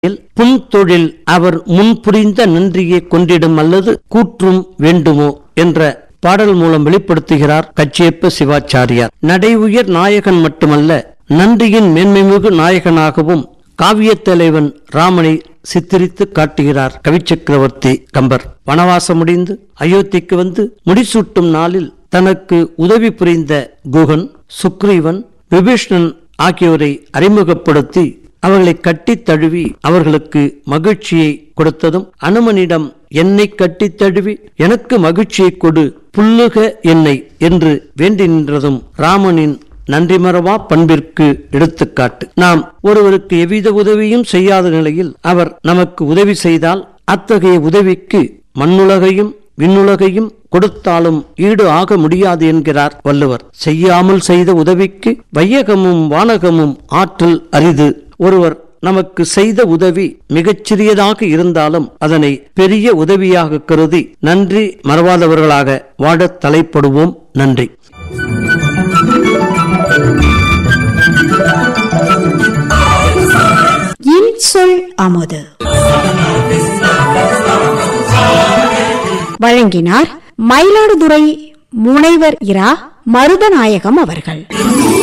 புன்தொழில் அவர் முன்புரிந்த நன்றியை கொண்டிடும் அல்லது கூற்றும் வேண்டுமோ என்ற பாடல் மூலம் வெளிப்படுத்துகிறார் கச்சியப்ப சிவாச்சாரியார் நடை உயர் நாயகன் மட்டுமல்ல நன்றியின் மேன்மைமிகு நாயகனாகவும் காவியத் தலைவன் ராமனை சித்தரித்து காட்டுகிறார் கவிச்சக்கரவர்த்தி கம்பர் வனவாசம் முடிந்து அயோத்திக்கு வந்து முடிசூட்டும் நாளில் தனக்கு உதவி புரிந்த குகன் சுக்ரீவன் விபீஷ்ணன் ஆகியோரை அறிமுகப்படுத்தி அவர்களை கட்டித் தழுவி அவர்களுக்கு மகிழ்ச்சியை கொடுத்ததும் அனுமனிடம் என்னை கட்டித் தழுவி எனக்கு மகிழ்ச்சியை கொடு புல்லுக என்னை என்று வேண்டி நின்றதும் ராமனின் நன்றி மறவா பண்பிற்கு எடுத்துக்காட்டு நாம் ஒருவருக்கு எவ்வித உதவியும் செய்யாத நிலையில் அவர் நமக்கு உதவி செய்தால் அத்தகைய உதவிக்கு மண்ணுலகையும் விண்ணுலகையும் கொடுத்தாலும் ஈடு ஆக முடியாது என்கிறார் வள்ளுவர் செய்யாமல் செய்த உதவிக்கு வையகமும் வானகமும் ஆற்றல் அரிது ஒருவர் நமக்கு செய்த உதவி மிகச்சிறியதாக இருந்தாலும் அதனை பெரிய உதவியாக கருதி நன்றி மறவாதவர்களாக வாழத் தலைப்படுவோம் நன்றி இன்சொல் அமுது வழங்கினார் மயிலாடுதுறை முனைவர் இரா மருதநாயகம் அவர்கள்